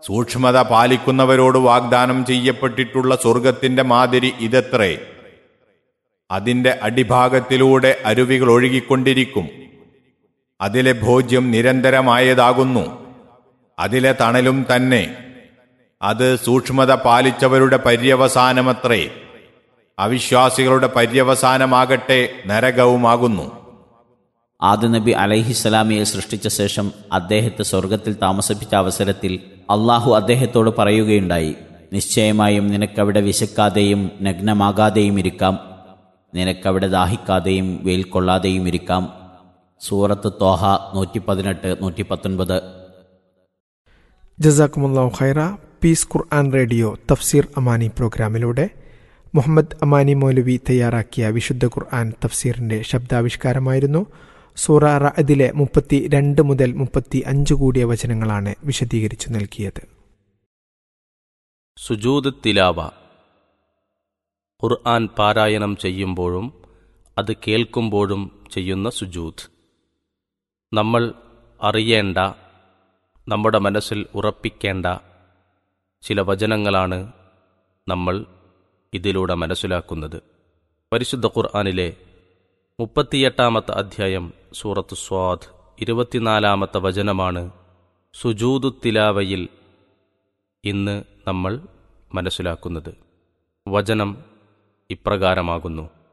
സൂക്ഷ്മത പാലിക്കുന്നവരോട് വാഗ്ദാനം ചെയ്യപ്പെട്ടിട്ടുള്ള സ്വർഗത്തിന്റെ മാതിരി ഇതത്രേ അതിന്റെ അടിഭാഗത്തിലൂടെ അരുവികൾ ഒഴുകിക്കൊണ്ടിരിക്കും അതിലെ ഭോജ്യം നിരന്തരമായതാകുന്നു അതിലെ തണലും തന്നെ അത് സൂക്ഷ്മത പാലിച്ചവരുടെ പര്യവസാനമത്രേ അവിശ്വാസികളുടെ പര്യവസാനമാകട്ടെ നരകവുമാകുന്നു ആദ നബി അലൈഹിസ്സലാമിയെ സൃഷ്ടിച്ച ശേഷം അദ്ദേഹത്തെ സ്വർഗത്തിൽ താമസിപ്പിച്ച അവസരത്തിൽ അള്ളാഹു അദ്ദേഹത്തോട് പറയുകയുണ്ടായി നിശ്ചയമായും നിനക്കവിടെ വിശക്കാതെയും നഗ്നമാകാതെയും ഇരിക്കാം നിനക്കവിടെ ദാഹിക്കാതെയും വെയിൽ കൊള്ളാതെയും ഇരിക്കാം സൂറത്ത് തോഹ നൂറ്റി പതിനെട്ട് നൂറ്റി പത്തൊൻപത് ജസാക്കുമുല്ലാഹു ഖൈറ പീസ് ഖുർആൻ റേഡിയോ തഫ്സീർ അമാനി പ്രോഗ്രാമിലൂടെ മുഹമ്മദ് അമാനി മൗലവി തയ്യാറാക്കിയ വിശുദ്ധ ഖുർആൻ തഫ്സീറിന്റെ ശബ്ദാവിഷ്കാരമായിരുന്നു സൂറ റഅദിലെ മുപ്പത്തി രണ്ട് മുതൽ മുപ്പത്തി അഞ്ച് കൂടിയ വചനങ്ങളാണ് വിശദീകരിച്ചു നൽകിയത് സുജൂദ് തിലാവ ഖുർആൻ പാരായണം ചെയ്യുമ്പോഴും അത് കേൾക്കുമ്പോഴും ചെയ്യുന്ന സുജൂദ് നമ്മൾ അറിയേണ്ട നമ്മുടെ മനസ്സിൽ ഉറപ്പിക്കേണ്ട ചില വചനങ്ങളാണ് നമ്മൾ ഇതിലൂടെ മനസ്സിലാക്കുന്നത് പരിശുദ്ധ ഖുർആനിലെ മുപ്പത്തിയെട്ടാമത്തെ അധ്യായം സൂറത്ത് സ്വാദ് ഇരുപത്തിനാലാമത്തെ വചനമാണ് സുജൂദു തിലാവയിൽ ഇന്ന് നമ്മൾ മനസ്സിലാക്കുന്നത് വചനം ഇപ്രകാരമാകുന്നു